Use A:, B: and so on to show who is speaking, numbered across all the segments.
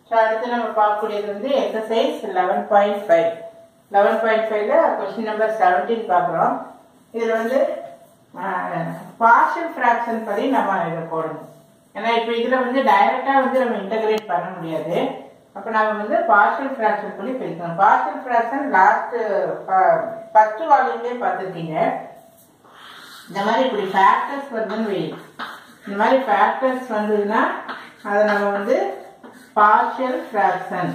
A: so அடுத்து நம்ம பார்க்கக்கூடியது வந்து exercise eleven point five eleven point ஃபைவ்ல கொஸ்டின் நம்பர் செவன்டீன் பார்க்குறோம் இதில் வந்து பார்ஷியல் ஃப்ராக்ஷன் படி நம்ம இதை போடணும் ஏன்னா இப்போ இதில் வந்து டைரெக்டாக வந்து நம்ம இன்டகிரேட் பண்ண முடியாது அப்போ நம்ம வந்து பார்ஷியல் ஃப்ராக்ஷன் படி பிரிக்கணும் பார்ஷியல் ஃப்ராக்ஷன் லாஸ்ட் ஃபர்ஸ்ட் வால்யூம்லேயே பார்த்துருக்கீங்க இந்த மாதிரி இப்படி ஃபேக்டர்ஸ் வருதுன்னு வை இந்த மாதிரி ஃபேக்டர்ஸ் வந்ததுன்னா அதை நம்ம வந்து பார்ஷியல் ஃப்ராக்ஷன்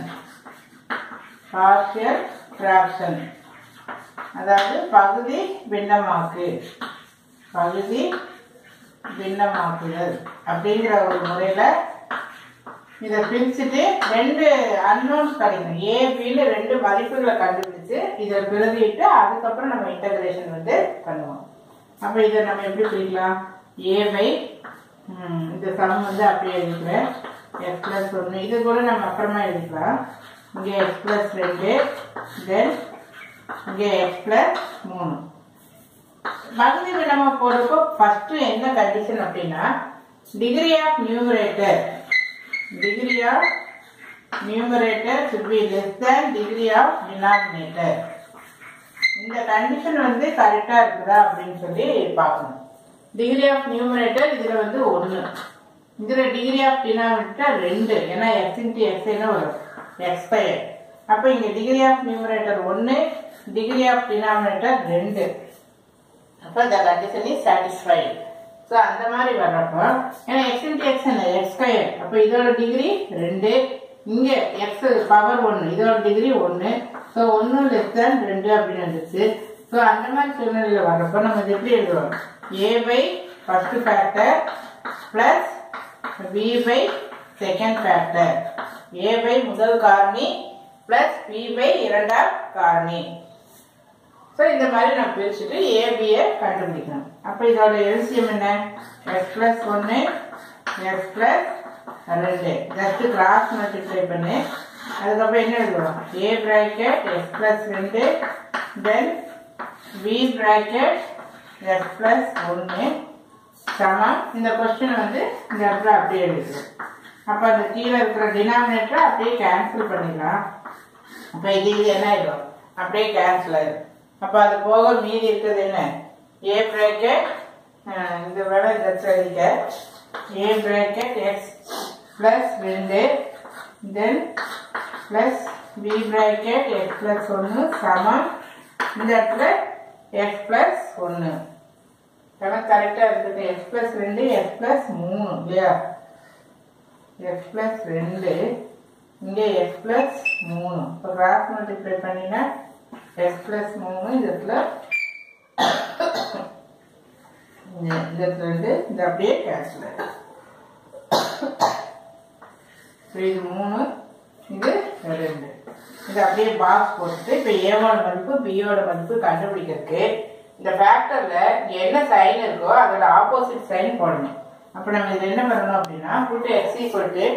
A: பார்ஷியல் ஃப்ராக்ஷன் அதாவது பகுதி பின்னமாக்கு பகுதி பின்னமாக்குதல் அப்படிங்கிற ஒரு முறையில் இதை பிரிச்சுட்டு ரெண்டு அன்னோன்ஸ் கிடைக்கும் ஏ பின்னு ரெண்டு மதிப்புகளை கண்டுபிடிச்சு இதை பிரதிட்டு அதுக்கப்புறம் நம்ம இன்டகிரேஷன் வந்து பண்ணுவோம் அப்போ இதை நம்ம எப்படி பிரிக்கலாம் ஏ பை இந்த சம் வந்து அப்படியே எழுதிக்கிறேன் எக்ஸ் ப்ளஸ் ஒன்று இது கூட நம்ம அப்புறமா எழுதிக்கலாம் இங்கே எக்ஸ் ப்ளஸ் ரெண்டு தென் இங்கே எக்ஸ் ப்ளஸ் மூணு பகுதி வினமா போடுறப்போ ஃபர்ஸ்ட் என்ன கண்டிஷன் அப்படின்னா degree of numerator degree of numerator should be less than degree of denominator இந்த கண்டிஷன் வந்து கரெக்டா இருக்குதா அப்படின்னு சொல்லி பார்க்கணும் டிகிரி ஆஃப் நியூமரேட்டர் இதுல வந்து ஒன்று இதுல டிகிரி ஆஃப் டினாமினேட்டர் ரெண்டு ஏன்னா எக்ஸ் இன்ட்டு எக்ஸ் என்ன வரும் எக்ஸ் ஸ்கொயர் அப்போ இங்க டிகிரி ஆஃப் நியூமரேட்டர் ஒன்று டிகிரி ஆஃப் டினாமினேட்டர் ரெண்டு அப்போ the condition is satisfied so அந்த மாதிரி வர்றப்போ ஏன்னா எக்ஸ் இன்ட்டு எக்ஸ் என்ன எக்ஸ் ஸ்கொயர் அப்போ இதோட டிகிரி ரெண்டு இங்கே எக்ஸ் பவர் ஒன்று இதோட டிகிரி ஒன்று ஸோ ஒன்று லெஸ் தேன் ரெண்டு அப்படின்னு வந்துச்சு ஸோ அந்த மாதிரி சூழ்நிலையில் வர்றப்போ நம்ம இது எப்படி எழுதுவோம் A by first factor plus B by second factor A by முதல் காரணி ப்ளஸ் பி பை இரண்டாம் காரணி ஸோ இந்த மாதிரி நம்ம பிரிச்சுட்டு ஏபியை கண்டுபிடிக்கணும் அப்போ இதோட எல்சிஎம் என்ன எக்ஸ் ப்ளஸ் ஒன்று எக்ஸ் ப்ளஸ் ரெண்டு ஜஸ்ட் கிராஸ் மல்டிப்ளை பண்ணு அதுக்கப்புறம் என்ன எழுதுவோம் ஏ ப்ராக்கெட் எக்ஸ் ப்ளஸ் ரெண்டு then B bracket x plus ஒன்று சமம் இந்த கொஸ்டினை வந்து இந்த இடத்துல அப்படியே எழுதுவோம் அப்போ அந்த கீழே இருக்கிற டினாமினேட்டரை அப்படியே கேன்சல் பண்ணிடலாம் அப்போ இது இது என்ன ஆயிடும் அப்படியே கேன்சல் ஆயிடும் அப்போ அது போக மீதி இருக்கிறது என்ன ஏ ப்ராக்கெட் இந்த வேலை இந்த எழுதிக்க ஏ ப்ராக்கெட் எக்ஸ் ப்ளஸ் ரெண்டு then plus B bracket x plus ஒன்று சமம் இந்த இடத்துல எக்ஸ் ப்ளஸ் ஒன்று ஏன்னா கரெக்டாக இருக்குது எக்ஸ் ப்ளஸ் ரெண்டு எக்ஸ் ப்ளஸ் மூணு இல்லையா எக்ஸ் ப்ளஸ் ரெண்டு இங்கே எக்ஸ் ப்ளஸ் மூணு இப்போ கிராஸ் மல்டிப்ளை பண்ணினா எக்ஸ் ப்ளஸ் மூணு இந்த இடத்துல இந்த இந்த இடத்துல இருந்து இந்த அப்படியே கேன்சல் ஆயிடும் ஸோ இது மூணு இது ரெண்டு இது அப்படியே பாக்ஸ் போட்டுட்டு இப்போ ஏவோட மதிப்பு பியோட மதிப்பு கண்டுபிடிக்கிறதுக்கு இந்த ஃபேக்டரில் என்ன சைன் இருக்கோ அதோட ஆப்போசிட் சைன் போடணும் அப்போ நம்ம இதில் என்ன பண்ணணும் அப்படின்னா புட்டு எக்ஸ் ஈக்குவல் டு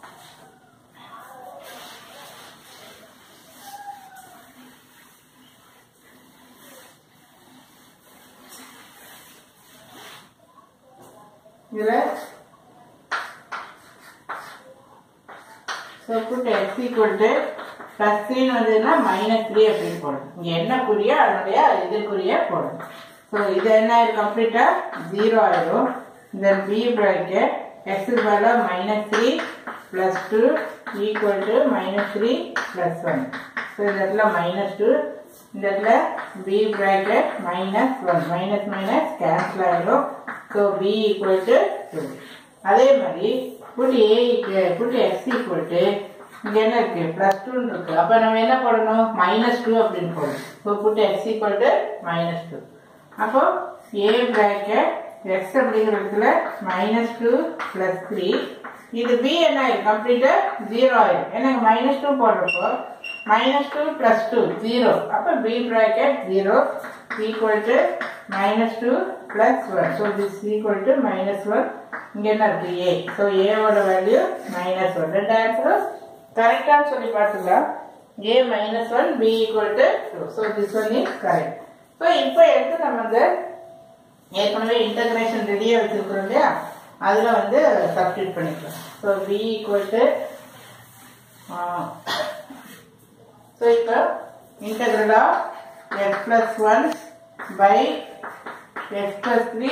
A: இதில் so put x equal to plus த்ரீன்னு வந்ததுன்னா மைனஸ் த்ரீ அப்படின்னு போடணும் இங்கே என்ன குறியோ அதனுடைய எதிர்குறிய போடணும் ஸோ இது என்ன ஆயிடும் கம்ப்ளீட்டாக ஜீரோ ஆயிடும் தென் பி ப்ராக்கெட் எக்ஸுக்கு பதிலாக minus three plus two equal to minus three plus one so இந்த இடத்துல மைனஸ் டூ இந்த இடத்துல B bracket minus one minus minus cancel ஆகிடும் so B equal to two அதே மாதிரி put A put x equal to இங்கே என்ன இருக்கு ப்ளஸ் டூன்னு இருக்கு அப்போ நம்ம என்ன போடணும் மைனஸ் டூ அப்படின்னு போடணும் so put x equal to minus two அப்போ ஏ ப்ராக்கெட் எக்ஸ் அப்படிங்கிற இடத்துல மைனஸ் டூ ப்ளஸ் த்ரீ இது பி என்ன ஆயிடும் கம்ப்ளீட்டாக ஜீரோ ஆயிடும் ஏன்னா மைனஸ் டூ போடுறப்போ minus two plus two zero அப்போ B bracket zero equal to minus two plus one so this equal to minus one இங்கே என்ன இருக்கு ஏ ஸோ ஏவோட வேல்யூ மைனஸ் ஒன் ரெண்டு ஆன்சரும் கரெக்டானு சொல்லி பார்த்துக்கலாம் A minus one B equal to two so this one is correct so இப்போ எடுத்து நம்ம இந்த ஏற்கனவே இன்டகிரேஷன் ரெடியாக வச்சிருக்கிறோம் இல்லையா அதில் வந்து சப்ஸ்டியூட் பண்ணிக்கலாம் so B equal to so இப்போ integral of x plus one by x plus three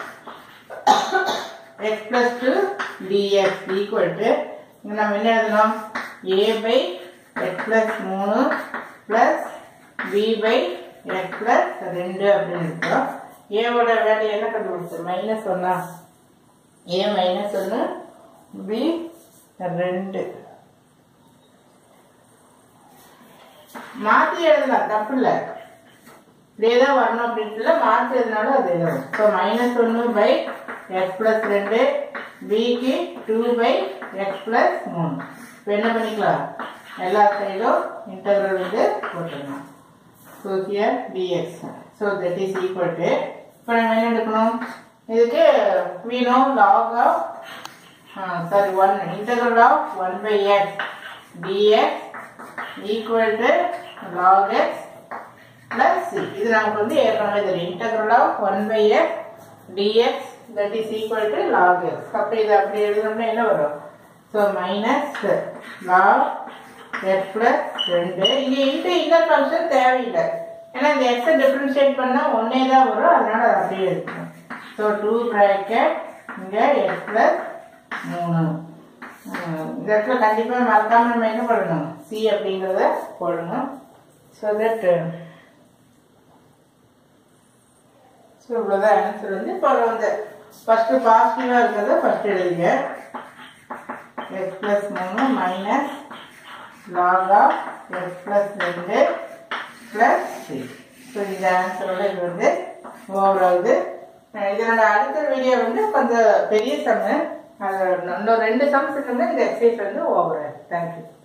A: x plus two dx equal to இங்கே நம்ம என்ன எழுதணும் ஏ பை எக்ஸ் ப்ளஸ் மூணு ப்ளஸ் பி பை எக்ஸ் ப்ளஸ் ரெண்டு அப்படின்னு இருக்கோம் ஏவோட வேல்யூ என்ன கண்டுபிடிச்சு மைனஸ் ஒன்னா ஏ மைனஸ் ஒன்று பி ரெண்டு மாற்றி எழுதலாம் தப்பு இல்லை இப்படியே தான் வரணும் அப்படின்ட்டு மாற்றி எழுதினாலும் அது எழுதணும் ஸோ மைனஸ் ஒன்று பை எக்ஸ் ப்ளஸ் ரெண்டு பிக்கு டூ பை எக்ஸ் ப்ளஸ் மூணு இப்போ என்ன பண்ணிக்கலாம் எல்லா சைடும் இன்டர்வல் வந்து போட்டுடலாம் so here dx so that is equal to இப்போ நம்ம என்ன எடுக்கணும் இதுக்கு we know log of uh, sorry one integral of 1 by x dx equal to log x plus c இது நமக்கு வந்து ஏற்கனவே தெரியும் integral of 1 by x dx that is equal to log x அப்ப இது அப்படி எழுதணும்னா என்ன வரும் so minus log x plus 2 இங்க இன்ட்டு இன்னர் ஃபங்க்ஷன் தேவையில்லை ஏன்னா இந்த எக்ஸை டிஃபரன்ஷியேட் பண்ணா ஒன்னே தான் வரும் அதனால அதை அப்படியே எடுக்கணும் ஸோ டூ ப்ராக்கெட் இங்கே எக்ஸ் ப்ளஸ் மூணு ஹம், இந்த இடத்துல கண்டிப்பாக மறக்காம நம்ம என்ன பண்ணணும் சி அப்படிங்கிறத போடணும் ஸோ தட் ஸோ இவ்வளோதான் ஆன்சர் வந்து இப்போ வந்து ஃபஸ்ட்டு பாசிட்டிவாக இருக்கிறத ஃபஸ்ட் எழுதுங்க எக்ஸ் ப்ளஸ் மூணு minus log of x plus ரெண்டு ப்ளஸ் த்ரீ ஸோ இந்த ஆன்சரோட இது வந்து ஓவர் ஆகுது அஹ் இதனோட அடுத்த வீடியோ வந்து கொஞ்சம் பெரிய சம்மு அது இன்னும் ரெண்டு சம்ஸ் இருக்குங்க இந்த எக்ஸசைஸ் வந்து ஓவர் ஆகுது தேங்க்யூ